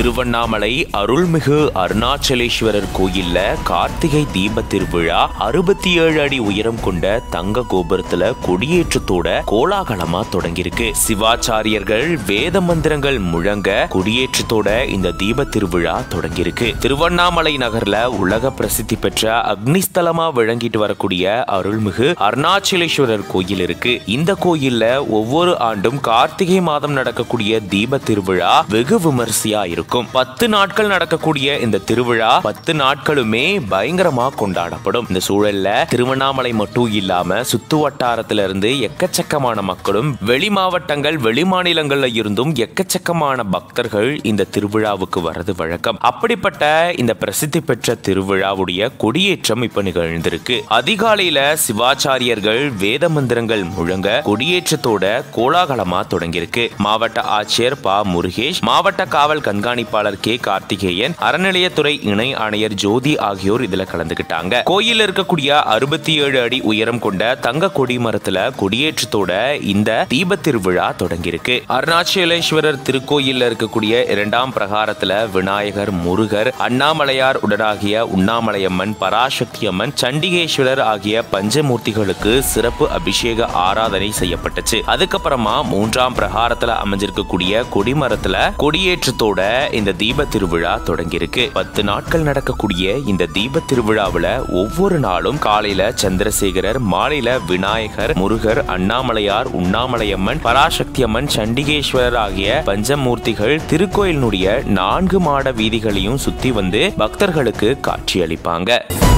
திருவண்ணாமலை அருள்மிகு அருணாச்சலேஸ்வரர் கோயில்ல கார்த்திகை தீப திருவிழா அறுபத்தி ஏழு அடி உயரம் கொண்ட தங்க கோபுரத்துல கொடியேற்றத்தோட கோலாகலமா தொடங்கியிருக்கு சிவாச்சாரியர்கள் வேத மந்திரங்கள் முழங்க கொடியேற்றத்தோட இந்த தீப திருவிழா தொடங்கியிருக்கு திருவண்ணாமலை நகர்ல உலக பிரசித்தி பெற்ற அக்னிஸ்தலமா விளங்கிட்டு வரக்கூடிய அருள்மிகு அருணாச்சலேஸ்வரர் கோயில் இருக்கு இந்த கோயில்ல ஒவ்வொரு ஆண்டும் கார்த்திகை மாதம் நடக்கக்கூடிய தீப திருவிழா வெகு விமரிசையா இருக்கும் பத்து நாட்கள் நடக்கக்கூடிய இந்த திருவிழா பத்து நாட்களுமே பயங்கரமா கொண்டாடப்படும் இந்த சூழல்ல திருவண்ணாமலை மட்டும் இல்லாம சுத்து வட்டாரத்துல இருந்து எக்கச்சக்கமான மக்களும் வெளி மாவட்டங்கள் வெளி மாநிலங்கள்ல இருந்தும் எக்கச்சக்கமான பக்தர்கள் இந்த திருவிழாவுக்கு வரது வழக்கம் அப்படிப்பட்ட இந்த பிரசித்தி பெற்ற திருவிழாவுடைய கொடியேற்றம் இப்ப நிகழ்ந்திருக்கு அதிகாலையில சிவாச்சாரியர்கள் வேத மந்திரங்கள் முழங்க கொடியேற்றத்தோட கோலாகலமா தொடங்கியிருக்கு மாவட்ட ஆட்சியர் பா முருகேஷ் மாவட்ட காவல் கண்காணிப்பாளர் கே கார்த்திகேயன் அறநிலையத்துறை இணை ஆணையர் ஜோதி ஆகியோர் இதுல கலந்துகிட்டாங்க கோயில் இருக்கக்கூடிய அறுபத்தி ஏழு அடி உயரம் கொண்ட தங்க கொடி மரத்துல கொடியேற்றத்தோட இந்த தீப திருவிழா தொடங்கியிருக்கு அருணாச்சலேஸ்வரர் திருக்கோயில்ல இருக்கக்கூடிய இரண்டாம் பிரகாரத்துல விநாயகர் முருகர் அண்ணாமலையார் உடனாகிய உண்ணாமலையம்மன் பராசக்தி அம்மன் சண்டிகேஸ்வரர் ஆகிய பஞ்சமூர்த்திகளுக்கு சிறப்பு அபிஷேக ஆராதனை செய்யப்பட்டுச்சு அதுக்கப்புறமா மூன்றாம் பிரகாரத்துல அமைஞ்சிருக்கக்கூடிய கொடிமரத்துல கொடியேற்றத்தோட இந்த தீப திருவிழா தொடங்கியிருக்கு பத்து நாட்கள் நடக்கக்கூடிய இந்த தீப திருவிழாவுல ஒவ்வொரு நாளும் காலையில சந்திரசேகரர் மாலையில விநாயகர் முருகர் அண்ணாமலையார் உண்ணாமலையம்மன் பராசக்தி அம்மன் சண்டிகேஸ்வரர் ஆகிய பஞ்சமூர்த்திகள் திருக்கோயிலினுடைய நான்கு மாட வீதிகளையும் சுத்தி வந்து பக்தர்களுக்கு காட்சியளிப்பாங்க